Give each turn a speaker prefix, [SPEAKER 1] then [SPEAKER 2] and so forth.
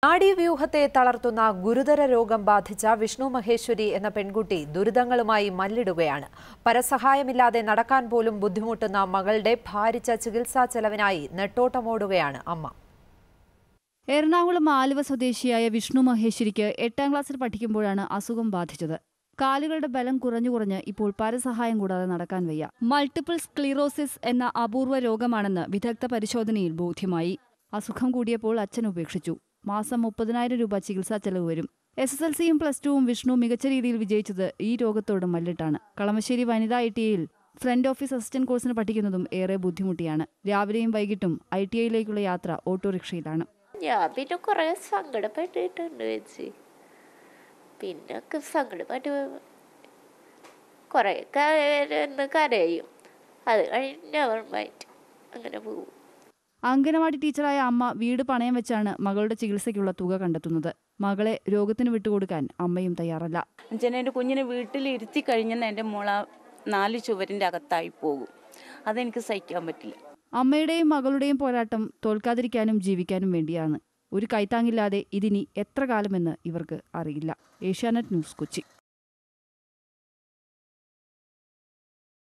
[SPEAKER 1] നാഡീവ്യൂഹത്തെ തളർത്തുന്ന ഗുരുതര രോഗം ബാധിച്ച വിഷ്ണു മഹേശ്വരി എന്ന പെൺകുട്ടി ദുരിതങ്ങളുമായി മല്ലിടുകയാണ് പരസഹായമില്ലാതെ നടക്കാൻ പോലും ബുദ്ധിമുട്ടുന്ന മകളുടെ ഭാരിച്ച ചികിത്സാ ചെലവിനായി നെട്ടോട്ടമോടുകയാണ് അമ്മ
[SPEAKER 2] എറണാകുളം ആലുവ സ്വദേശിയായ വിഷ്ണു മഹേശ്വരിക്ക് എട്ടാം ക്ലാസ്സിൽ പഠിക്കുമ്പോഴാണ് അസുഖം ബാധിച്ചത് കാലുകളുടെ ബലം കുറഞ്ഞു കുറഞ്ഞ് ഇപ്പോൾ പരസഹായം കൂടാതെ നടക്കാൻ വയ്യ മൾട്ടിപ്പിൾ സ്ക്ലീറോസിസ് എന്ന അപൂർവ രോഗമാണെന്ന് വിദഗ്ധ പരിശോധനയിൽ ബോധ്യമായി അസുഖം കൂടിയപ്പോൾ അച്ഛൻ ഉപേക്ഷിച്ചു മാസം മുപ്പതിനായിരം രൂപ ചികിത്സാ ചെലവ് വരും എസ് എസ് എൽ സിയും പ്ലസ് ടുവും വിഷ്ണു മികച്ച രീതിയിൽ വിജയിച്ചത് ഈ രോഗത്തോട് മല്ലിട്ടാണ് കളമശ്ശേരി വനിതാ ഐ ടി ഐയിൽ ഫ്രണ്ട് ഓഫീസ് അസിസ്റ്റന്റ് കോഴ്സിന് പഠിക്കുന്നതും ഏറെ ബുദ്ധിമുട്ടിയാണ് രാവിലെയും വൈകിട്ടും ഐ ടി ഐയിലേക്കുള്ള യാത്ര ഓട്ടോറിക്ഷയിലാണ്
[SPEAKER 3] ഞാൻ പിന്നെ കുറേ സങ്കടപ്പെട്ടിട്ടുണ്ട് ചേച്ചി പിന്നെ ഒക്കെ സങ്കടപ്പെട്ട് കുറേയൊക്കെ എന്ന് കരയും അത് കഴിഞ്ഞ് നെവർ മൈൻഡ് അങ്ങനെ പോകും
[SPEAKER 2] അംഗനവാടി ടീച്ചറായ അമ്മ വീട് പണയം വെച്ചാണ് മകളുടെ ചികിത്സയ്ക്കുള്ള തുക കണ്ടെത്തുന്നത് മകളെ രോഗത്തിന് വിട്ടുകൊടുക്കാൻ അമ്മയും തയ്യാറല്ല
[SPEAKER 4] എന്നുവെച്ചാൽ എൻ്റെ കുഞ്ഞിനെ വീട്ടിൽ ഇരുത്തി കഴിഞ്ഞാൽ എൻ്റെ മോള നാല് ചുവരിൻ്റെ അകത്തായി പോകും അതെനിക്ക് സഹിക്കാൻ പറ്റില്ല
[SPEAKER 2] അമ്മയുടെയും മകളുടെയും പോരാട്ടം തോൽക്കാതിരിക്കാനും ജീവിക്കാനും വേണ്ടിയാണ് ഒരു കൈത്താങ്ങില്ലാതെ ഇതിനി എത്ര കാലമെന്ന് ഇവർക്ക് അറിയില്ല ഏഷ്യാനെറ്റ് ന്യൂസ് കൊച്ചി